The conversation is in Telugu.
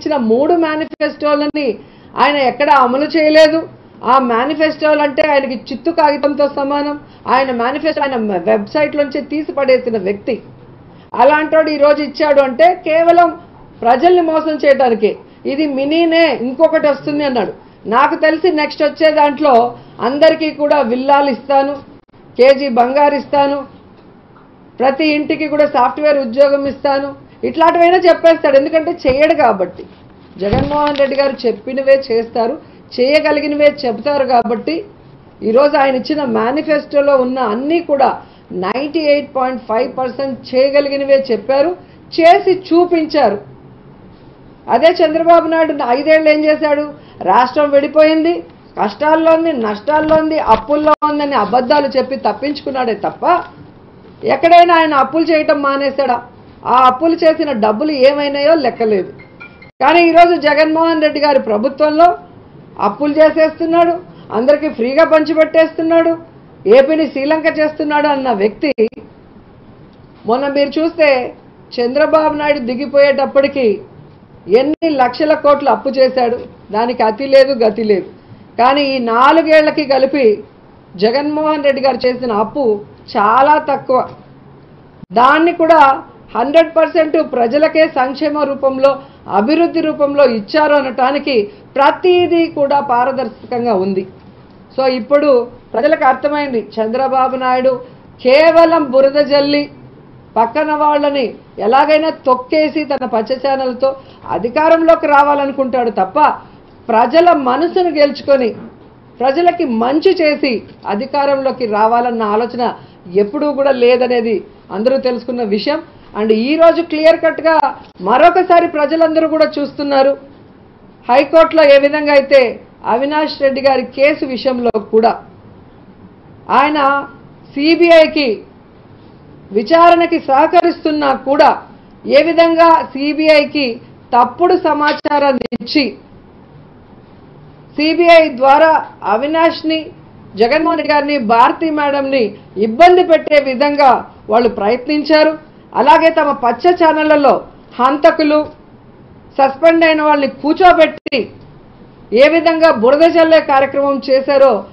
ఇచ్చిన మూడు మేనిఫెస్టోలని ఆయన ఎక్కడ అమలు చేయలేదు ఆ మేనిఫెస్టోలు అంటే ఆయనకి చిత్తు కాగితంతో సమానం ఆయన మేనిఫెస్టో ఆయన వెబ్సైట్లోంచి తీసి పడేసిన వ్యక్తి అలాంటోడు ఈరోజు ఇచ్చాడు అంటే కేవలం ప్రజల్ని మోసం చేయడానికే ఇది మినీనే ఇంకొకటి వస్తుంది అన్నాడు నాకు తెలిసి నెక్స్ట్ వచ్చే దాంట్లో అందరికీ కూడా విల్లాలు ఇస్తాను కేజీ బంగారు ఇస్తాను ప్రతి ఇంటికి కూడా సాఫ్ట్వేర్ ఉద్యోగం ఇస్తాను ఇట్లాంటివైనా చెప్పేస్తాడు ఎందుకంటే చేయడు కాబట్టి జగన్మోహన్ రెడ్డి గారు చెప్పినవే చేస్తారు చేయగలిగినవే చెప్తారు కాబట్టి ఈరోజు ఆయన ఇచ్చిన మేనిఫెస్టోలో ఉన్న అన్నీ కూడా ninety eight point five percent చేయగలిగినవే చెప్పారు చేసి చూపించారు అదే చంద్రబాబు నాయుడు ఐదేళ్ళు ఏం చేశాడు రాష్ట్రం విడిపోయింది కష్టాల్లో ఉంది నష్టాల్లో ఉంది అప్పుల్లో ఉందని అబద్ధాలు చెప్పి తప్పించుకున్నాడే తప్ప ఎక్కడైనా ఆయన అప్పులు చేయటం మానేశాడా ఆ అప్పులు చేసిన డబ్బులు ఏమైనాయో లెక్కలేదు కానీ ఈరోజు జగన్మోహన్ రెడ్డి గారి ప్రభుత్వంలో అప్పులు చేసేస్తున్నాడు అందరికీ ఫ్రీగా పంచిపెట్టేస్తున్నాడు ఏపీని శ్రీలంక చేస్తున్నాడు అన్న వ్యక్తి మొన్న మీరు చూస్తే చంద్రబాబు నాయుడు దిగిపోయేటప్పటికి ఎన్ని లక్షల కోట్లు అప్పు చేశాడు దానికి అతి లేదు గతి లేదు కానీ ఈ నాలుగేళ్లకి కలిపి జగన్మోహన్ రెడ్డి గారు చేసిన అప్పు చాలా తక్కువ దాన్ని కూడా హండ్రెడ్ పర్సెంట్ ప్రజలకే సంక్షేమ రూపంలో అభివృద్ధి రూపంలో ఇచ్చారు అనటానికి ప్రతిదీ కూడా పారదర్శకంగా ఉంది సో ఇప్పుడు ప్రజలకు అర్థమైంది చంద్రబాబు నాయుడు కేవలం బురద జల్లి పక్కన వాళ్ళని ఎలాగైనా తొక్కేసి తన పచ్చ ఛానల్తో అధికారంలోకి రావాలనుకుంటాడు తప్ప ప్రజల మనసును గెలుచుకొని ప్రజలకి మంచి చేసి అధికారంలోకి రావాలన్న ఆలోచన ఎప్పుడూ కూడా లేదనేది అందరూ తెలుసుకున్న విషయం అండ్ ఈ రోజు క్లియర్ కట్గా మరొకసారి ప్రజలందరూ కూడా చూస్తున్నారు హైకోర్టులో ఏ విధంగా అయితే అవినాష్ రెడ్డి గారి కేసు విషయంలో కూడా ఆయన సిబిఐకి విచారణకి సహకరిస్తున్నా కూడా ఏ విధంగా సిబిఐకి తప్పుడు సమాచారాన్ని ఇచ్చి సిబిఐ ద్వారా అవినాష్ని జగన్మోహన్ రెడ్డి గారిని భారతి మేడంని ఇబ్బంది పెట్టే విధంగా వాళ్ళు ప్రయత్నించారు అలాగే తమ పచ్చ ఛానళ్లలో హంతకులు సస్పెండ్ అయిన వాళ్ళని కూర్చోబెట్టి ఏ విధంగా బురద చల్లే కార్యక్రమం చేశారో